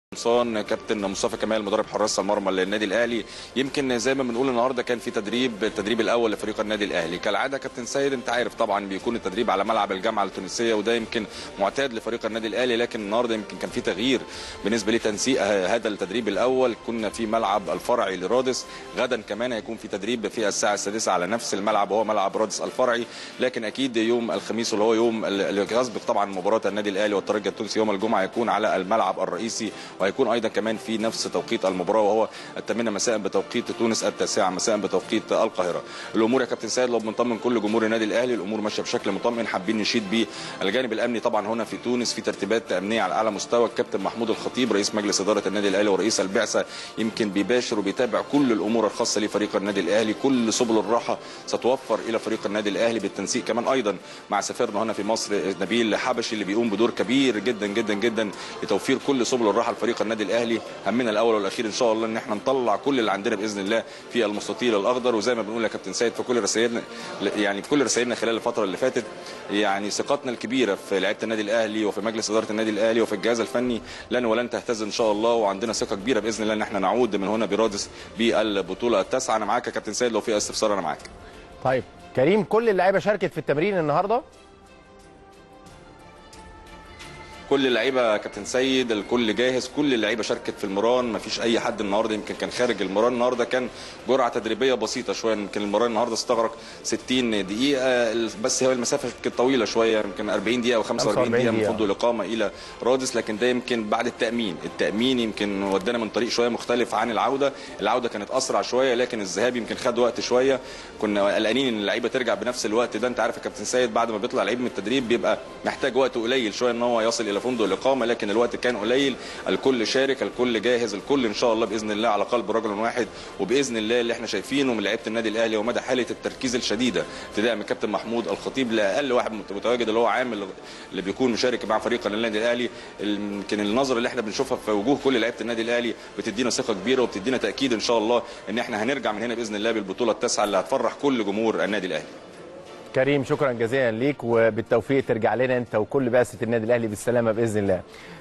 قمصان كابتن مصطفى كمال مدرب حراس المرمى للنادي الاهلي يمكن زي ما بنقول النهارده كان في تدريب التدريب الاول لفريق النادي الاهلي كالعاده كابتن سيد انت عارف طبعا بيكون التدريب على ملعب الجامعه التونسيه وده يمكن معتاد لفريق النادي الاهلي لكن النهارده يمكن كان في تغيير بالنسبه لتنسيق هذا التدريب الاول كنا في ملعب الفرعي لرادس غدا كمان هيكون في تدريب في الساعه السادسه على نفس الملعب وهو ملعب رادس الفرعي لكن اكيد يوم الخميس اللي هو يوم اللي يسبق طبعا مباراه النادي الاهلي والترجي التونسي يوم الجمعه هيكون على الملعب الرئيسي وهيكون ايضا كمان في نفس توقيت المباراه وهو الثامنه مساء بتوقيت تونس التاسعه مساء بتوقيت القاهره الامور يا كابتن سيد لو بنطمن كل جمهور النادي الاهلي الامور ماشيه بشكل مطمئن حابين نشيد بالجانب الامني طبعا هنا في تونس في ترتيبات امنيه على اعلى مستوى الكابتن محمود الخطيب رئيس مجلس اداره النادي الاهلي ورئيس البعثه يمكن بيباشر وبيتابع كل الامور الخاصه لفريق النادي الاهلي كل سبل الراحه ستوفر الى فريق النادي الاهلي بالتنسيق كمان ايضا مع سفيرنا هنا في مصر نبيل حبشي اللي بيقوم بدور كبير جدا جدا جدا لتوفير كل سبل الراحه لفريق النادي الاهلي همنا الاول والاخير ان شاء الله ان احنا نطلع كل اللي عندنا باذن الله في المستطيل الاخضر وزي ما بنقول يا كابتن سيد في كل رسائلنا يعني في كل رسائلنا خلال الفتره اللي فاتت يعني ثقتنا الكبيره في لعيبه النادي الاهلي وفي مجلس اداره النادي الاهلي وفي الجهاز الفني لن ولن تهتز ان شاء الله وعندنا ثقه كبيره باذن الله ان احنا نعود من هنا برادس بالبطوله التاسعه انا معاك يا كابتن سيد لو في استفسار انا معاك طيب كريم كل اللعيبه شاركت في التمرين النهارده كل اللعيبه يا كابتن سيد الكل جاهز كل اللعيبه شاركت في المران ما فيش اي حد النهارده يمكن كان خارج المران النهارده كان جرعه تدريبيه بسيطه شويه يمكن المران النهارده استغرق 60 دقيقه بس هي المسافه كانت طويله شويه يمكن 40 دقيقه و45 دقيقه من فندق الاقامه الى رادس لكن ده يمكن بعد التامين التامين يمكن ودانا من طريق شويه مختلف عن العوده العوده كانت اسرع شويه لكن الذهاب يمكن خد وقت شويه كنا قلقانين ان اللعيبه ترجع بنفس الوقت ده انت عارف يا كابتن سيد بعد ما بيطلع لعيب من التدريب بيبقى محتاج وقت قليل شويه ان هو يصل الى فندق الاقامه لكن الوقت كان قليل الكل شارك الكل جاهز الكل ان شاء الله باذن الله على قلب رجل واحد وباذن الله اللي احنا شايفينه من لعيبه النادي الاهلي ومدى حاله التركيز الشديده ابتداء من كابتن محمود الخطيب لاقل واحد متواجد اللي هو عامل اللي بيكون مشارك مع فريق النادي الاهلي يمكن النظره اللي احنا بنشوفها في وجوه كل لعيبه النادي الاهلي بتدينا ثقه كبيره وبتدينا تاكيد ان شاء الله ان احنا هنرجع من هنا باذن الله بالبطوله التاسعه اللي هتفرح كل جمهور النادي الاهلي كريم شكرا جزيلا ليك وبالتوفيق ترجع لنا انت وكل بعثه النادي الاهلي بالسلامه باذن الله